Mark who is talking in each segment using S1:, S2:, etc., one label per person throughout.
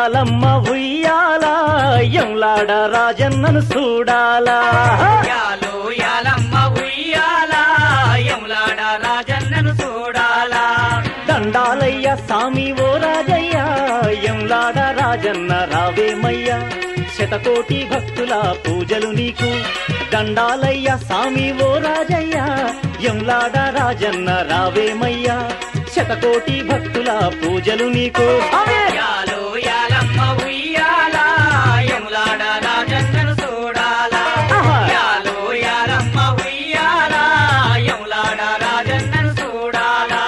S1: యాలమ్మ ఉయ్యాలా ఎంలాడ రాజన్నను చూడాలా
S2: యాలో యాలమ్మ ఉయ్యాలా యములాడ రాజన్నను చూడాలా
S1: దండాలయ్య సామి ఓ రాజయ్య ఎంలాడ రాజన్న రావేమయ్యా శతకోటి భక్తుల పూజలు నీకు దండాలయ్య సామి ఓ రాజయ్య ఎంలాడ రాజన్న రావేమయ్యా శతకోటి భక్తుల పూజలు నీకు స్వామి!
S2: యాలో యాలమ్మ ఉయ్యాలా యములాడ రాజన్నను చూడాలా
S1: ఆహా!
S2: యాలో యాలమ్మ ఉయ్యాలా యములాడ రాజన్నను చూడాలా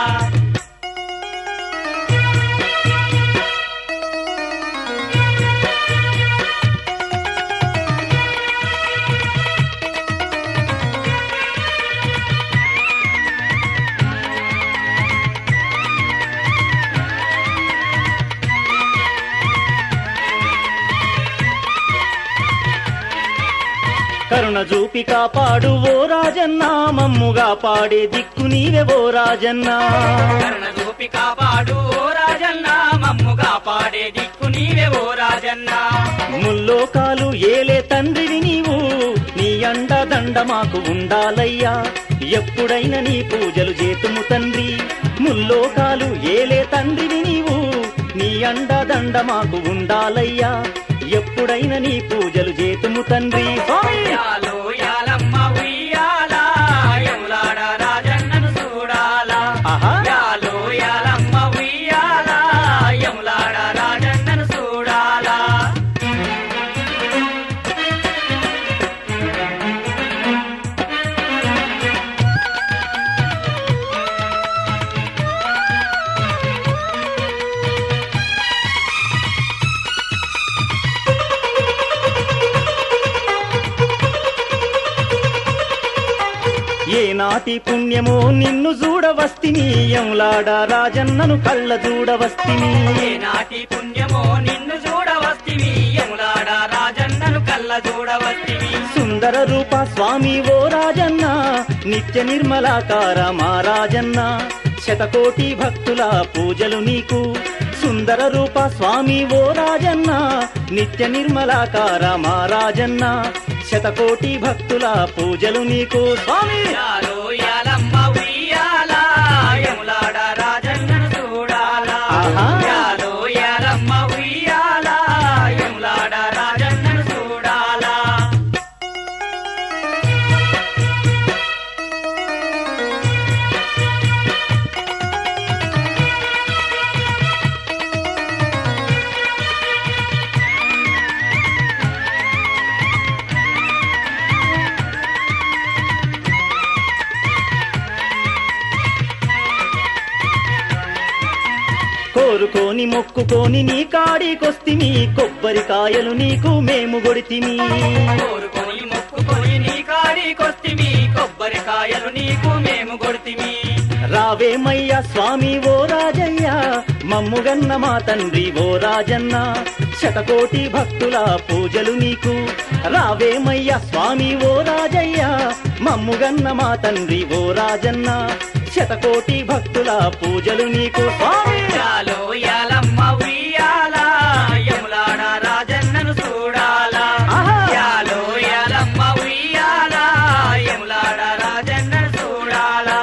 S1: కరుణ చూపి కాపాడు ఓ రాజన్న మమ్ముగా పాడే దిక్కు నీవే ఓ రాజన్న
S2: కరుణ చూపి కాపాడు ఓ రాజన్న మమ్ముగా పాడే దిక్కు నీవే ఓ రాజన్న
S1: ముల్లోకాలు ఏలే తండ్రివి నీవు నీ అండ దండ మాకు ఉండాలయ్యా ఎప్పుడైనా నీ పూజలు చేతుము తండ్రి ముల్లోకాలు ఏలే తండ్రివి నీవు నీ అండ దండ మాకు ఉండాలయ్యా ఎప్పుడైనా నీ పూజలు చేతుము తండ్రి స్వామి!
S2: యాలో యాలమ్మ ఉయ్యాలా యములాడ రాజన్నను చూడాలా
S1: ఆహా!
S2: యాలో యాలమ్మ ఉయ్యాలా యములాడ రాజన్నను చూడాలా
S1: ఏ నాటి పుణ్యమో నిన్ను చూడవస్తిని ఎంలాడ రాజన్నను కళ్ళ చూడవస్తిని
S2: ఏ నాటి పుణ్యమో నిన్ను చూడవస్తివి యములాడ రాజన్నను కళ్ళ చూడవస్తివి
S1: సుందర రూప స్వామి ఓ రాజన్న నిత్య నిర్మలాకార మా రాజన్న శతకోటి భక్తుల పూజలు నీకు సుందర రూప స్వామి ఓ రాజన్న నిత్య నిర్మలాకార మా రాజన్న శతకోటి భక్తుల పూజలు నీకు స్వామి
S2: యాలో యాలమ్మ ఉయ్యాలా యములాడ రాజన్నను చూడాలా
S1: ఆహా.
S2: యాలో యాలమ్మ ఉయ్యాలా యములాడ రాజన్నను చూడాలా
S1: కోరుకోని మొక్కుకోని నీ కాడికొస్తిమి కొబ్బరికాయలు నీకు మేము గొడితిమి
S2: కోరుకొని మొక్కుకొని నీ కాడికొస్తిమి కొబ్బరికాయలు నీకు మేము కొడితిమి
S1: రావేమయ్య స్వామి ఓ రాజయ్య మమ్ముగన్న మా తండ్రి ఓ రాజన్న శతకోటి భక్తుల పూజలు నీకు రావేమయ్య స్వామి ఓ రాజయ్య మమ్ముగన్న మా తండ్రి ఓ రాజన్న శతకోటి భక్తుల పూజలు నీకు స్వామి
S2: యాలో యాలమ్మ ఉయ్యాలా యములాడ రాజన్నను చూడాలా
S1: ఆహా.
S2: యాలో యాలమ్మ ఉయ్యాలా యములాడ రాజన్నను చూడాలా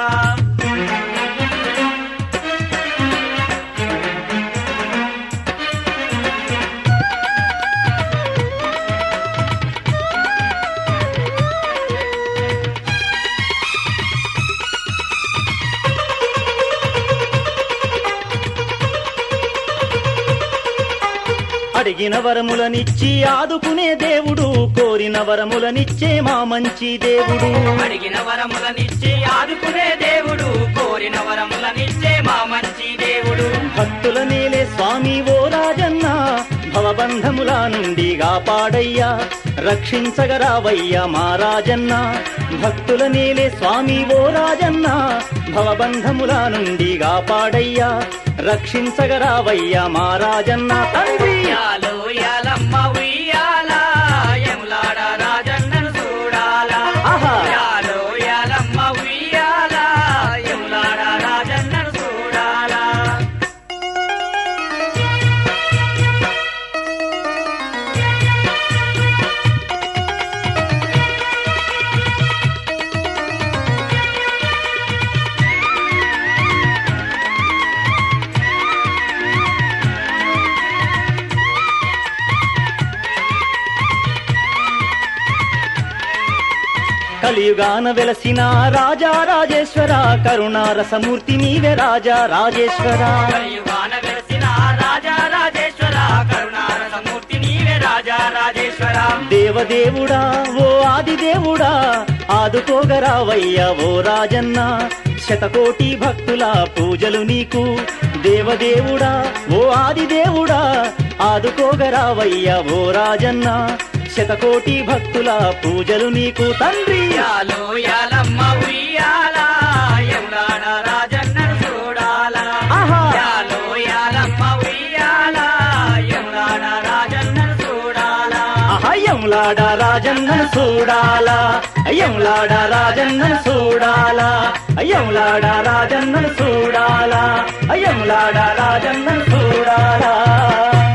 S1: అడిగిన వరములనిచ్చి ఆదుకునే దేవుడు కోరిన వరములనిచ్చే మా మంచి దేవుడు
S2: అడిగిన వరములనిచ్చి ఆదుకునే దేవుడు కోరిన వరములనిచ్చే మా మంచి దేవుడు
S1: భక్తుల నేలే స్వామి ఓ రాజన్న భవబంధముల నుండి కాపాడయ్యా రక్షించగరావయ్యా మా రాజన్న భక్తుల నేలే స్వామి ఓ రాజన్న భవబంధముల నుండి కాపాడయ్యా రక్షించగరావయ్యా మా రాజన్న తండ్రి
S2: యాలో యాలమ్మ ఉయ్యాలా యములాడ రాజన్నను చూడాలా
S1: ఆహా.
S2: యాలో యాలమ్మ ఉయ్యాలా యములాడ రాజన్నను చూడాలా
S1: కలియుగాన వెలసిన రాజా రాజేశ్వర కరుణారసమూర్తి నీవే రాజా రాజేశ్వర
S2: కలియుగాన వెలసిన రాజా రాజేశ్వర కరుణారసమూర్తి నీవే రాజా రాజేశ్వర
S1: దేవదేవుడా ఓ ఆదిదేవుడా ఆదుకోగరావయ్యా ఓ రాజన్న శతకోటి భక్తుల పూజలు నీకు దేవదేవుడా ఓ ఆదిదేవుడా ఆదుకోగరావయ్యా ఓ రాజన్న శతకోటి భక్తుల పూజలు నీకు తండ్రి
S2: యాలో యాలమ్మ ఉయ్యాల యములాడ రాజన్నను చూడాలా
S1: ఆహా.
S2: యాలో యాలమ్మ ఉయ్యాల యములాడ రాజన్నను చూడాలా
S1: అహయ్యంలాడ రాజన్నను చూడాలా అయ్యంలాడ రాజన్నను చూడాలా అయ్యంలాడ రాజన్నను చూడాలా అయ్యంలాడ రాజన్నను చూడాలా